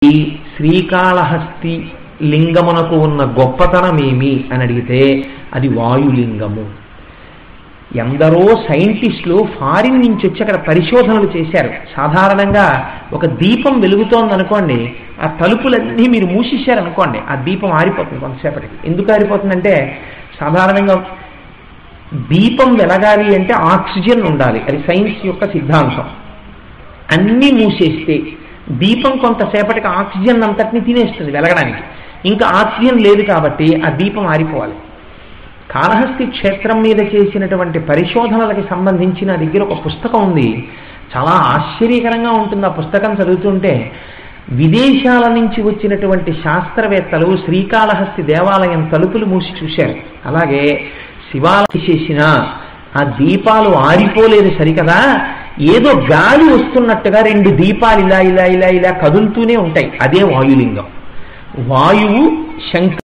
ఈ శ్రీకాళహస్తి లింగమునకు ఉన్న గొప్పతనమేమి అని అడిగితే అది వాయులింగము ఎందరో సైంటిస్టులు ఫారిన్ నుంచి వచ్చి అక్కడ పరిశోధనలు చేశారు సాధారణంగా ఒక దీపం వెలుగుతోంది అనుకోండి ఆ తలుపులన్నీ మీరు మూసేశారనుకోండి ఆ దీపం ఆరిపోతుంది కొంతసేపటికి ఎందుకు ఆరిపోతుందంటే సాధారణంగా దీపం వెలగాలి అంటే ఆక్సిజన్ ఉండాలి అది సైన్స్ యొక్క సిద్ధాంతం అన్నీ మూసేస్తే దీపం కొంతసేపటికి ఆక్సిజన్ అంతటిని తినేస్తుంది వెలగడానికి ఇంకా ఆక్సిజన్ లేదు కాబట్టి ఆ దీపం ఆరిపోవాలి కాళహస్తి క్షేత్రం మీద చేసినటువంటి పరిశోధనలకి సంబంధించి నా దగ్గర ఒక పుస్తకం ఉంది చాలా ఆశ్చర్యకరంగా ఉంటుంది ఆ పుస్తకం చదువుతుంటే విదేశాల నుంచి వచ్చినటువంటి శాస్త్రవేత్తలు శ్రీకాళహస్తి దేవాలయం తలుపులు మూసి చూశారు అలాగే శివాలయం చేసిన ఆ దీపాలు ఆరిపోలేదు సరికదా ఏదో గాలి వస్తున్నట్టుగా రెండు దీపాలు ఇలా ఇలా ఇలా ఇలా కదులుతూనే ఉంటాయి అదే వాయులింగం వాయువు శంఖ